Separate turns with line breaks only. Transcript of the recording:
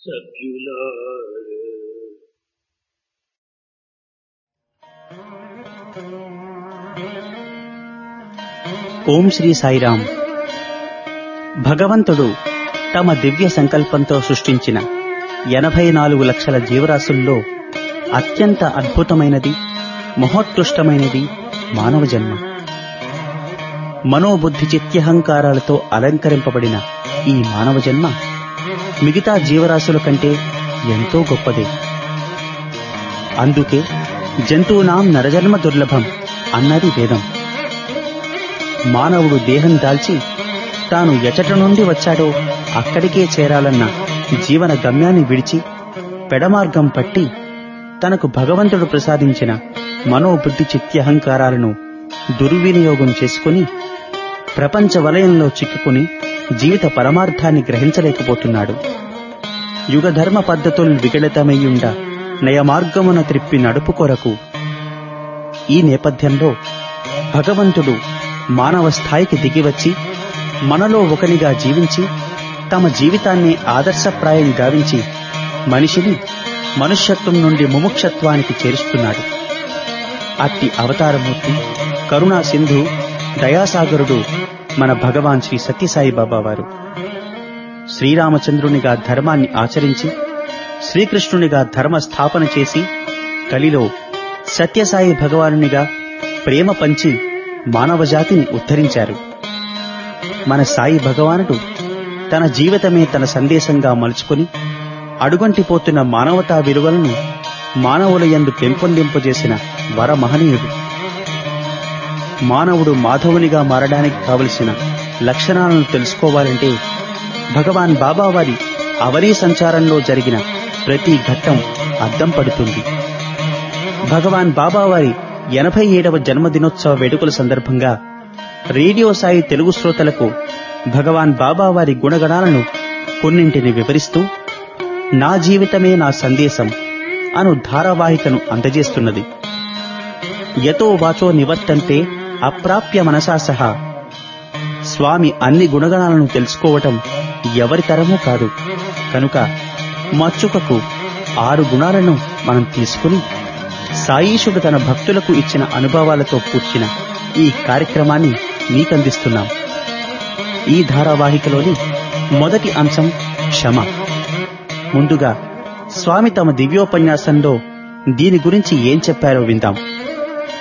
సభ్యులారా
ఓం శ్రీ సాయిరాం భగవంతుడు తమ దివ్య సంకల్పంతో సృష్టించిన ఎనభై నాలుగు లక్షల జీవరాశుల్లో అత్యంత అద్భుతమైనది మహోత్కృష్టమైనది మానవ జన్మ మనోబుద్ధి చిత్యహంకారాలతో అలంకరింపబడిన ఈ మానవ జన్మ మిగతా జీవరాశుల కంటే ఎంతో గొప్పదే అందుకే జంతువునాం నరజన్మ దుర్లభం అన్నది వేదం మానవుడు దేహం దాల్చి తాను ఎచట నుండి వచ్చాడో అక్కడికే చేరాలన్న జీవన గమ్యాన్ని విడిచి పెడమార్గం పట్టి తనకు భగవంతుడు ప్రసాదించిన మనోబుద్ధి చిత్యహంకారాలను దుర్వినియోగం చేసుకుని ప్రపంచ వలయంలో చిక్కుకుని జీవిత పరమార్థాన్ని గ్రహించలేకపోతున్నాడు యుగధర్మ పద్ధతులు విగళితమయ్యుండ నయమార్గమున త్రిప్పి నడుపు కొరకు ఈ నేపథ్యంలో భగవంతుడు మానవ స్థాయికి దిగివచ్చి మనలో ఒకనిగా జీవించి తమ జీవితాన్ని ఆదర్శప్రాయం గావించి మనిషిని మనుష్యత్వం నుండి ముముక్షత్వానికి చేరుస్తున్నాడు అట్టి అవతారమూర్తి కరుణా సింధు దయాసాగరుడు మన భగవాన్ శ్రీ సత్యసాయి బాబా వారు శ్రీరామచంద్రునిగా ధర్మాన్ని ఆచరించి శ్రీకృష్ణునిగా ధర్మ స్థాపన చేసి కలిలో సత్యసాయి భగవానునిగా ప్రేమ పంచి మానవజాతిని ఉద్ధరించారు మన సాయి భగవానుడు తన జీవితమే తన సందేశంగా మలుచుకొని అడుగంటిపోతున్న మానవతా విలువలను మానవుల యందు పెంపొందింపజేసిన వరమహనీయుడు మానవుడు మాధవునిగా మారడానికి కావలసిన లక్షణాలను తెలుసుకోవాలంటే భగవాన్ బాబావారి అవనీ సంచారంలో జరిగిన ప్రతి ఘట్టం అద్దం పడుతుంది భగవాన్ బాబావారి ఎనభై ఏడవ జన్మదినోత్సవ వేడుకల సందర్భంగా రేడియో సాయి తెలుగు శ్రోతలకు భగవాన్ బాబావారి గుణగణాలను కొన్నింటిని వివరిస్తూ నా జీవితమే నా సందేశం అను ధారావాహికను అందజేస్తున్నది యతో వాచో నివర్తంతే అప్రాప్య మనసా సహా స్వామి అన్ని గుణగణాలను తెలుసుకోవటం ఎవరి తరమూ కాదు కనుక మచ్చుకకు ఆరు గుణాలను మనం తీసుకుని సాయీశుడు తన భక్తులకు ఇచ్చిన అనుభవాలతో కూర్చిన ఈ కార్యక్రమాన్ని మీకందిస్తున్నాం ఈ ధారావాహికలోని మొదటి అంశం క్షమ ముందుగా స్వామి తమ దివ్యోపన్యాసంలో దీని గురించి ఏం చెప్పారో విందాం